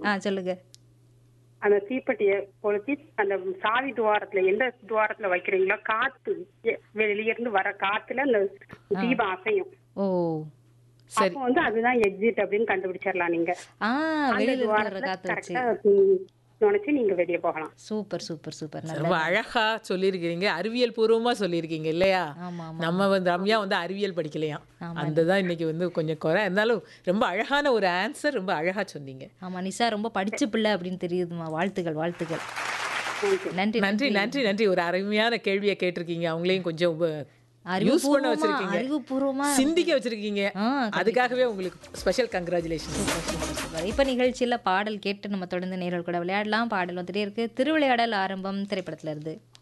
ஆ சொல்லுங்க அந்த தீப்பெட்டியை கொளுத்தி அந்த சாவி துவாரத்துல எந்த துவாரத்துல வைக்கிறீங்களோ காத்து எ- வெளிய இருந்து வர காத்துல அந்த தீபம் அசையும் ஓ சரி அப்போ வந்து அதுதான் எக்ஸிட் அப்படின்னு கண்டுபிடிச்சிடலாம் நீங்க ஆ அந்த வெளியில இருந்து வர துவாரத்துல காத்து வச்சு கரெக்டா நினைச்சு நீங்க வெளியே போகலாம் சூப்பர் சூப்பர் சூப்பர் ரொம்ப நல்லா அழகா சொல்லியிருக்கிறீங்க அறிவியல் பூர்வமா சொல்லியிருக்கீங்க இல்லையா ஆமா ஆமா நம்ம வந்து ரம்யா வந்து அறிவியல் படிக்கலையாம் அந்த தான் இன்னைக்கு வந்து கொஞ்சம் குறை இருந்தாலும் ரொம்ப அழகான ஒரு ஆன்சர் ரொம்ப அழகா சொன்னீங்க ஆமா நிஷா ரொம்ப படிச்ச பிள்ளை அப்படின்னு தெரியுதுமா வாழ்த்துக்கள் வாழ்த்துக்கள் நன்றி நன்றி நன்றி நன்றி ஒரு அருமையான கேள்வியை கேட்டிருக்கீங்க அவங்களையும் கொஞ்சம் யூஸ் பண்ண அறிவுபூர்வமா வச்சிருக்கீங்க அறிவுபூர்வமா சிந்திக்க வச்சிருக்கீங்க ஆ, அதுக்காகவே உங்களுக்கு special congratulation super super super இப்போ நிகழ்ச்சியில் பாடல் கேட்டு நம்ம தொடர்ந்து நேரில் கூட விளையாடலாம் பாடல் வந்துட்டே இருக்கு திருவிளையாடல் ஆரம்பம் திரைப்படத்துல இருந்து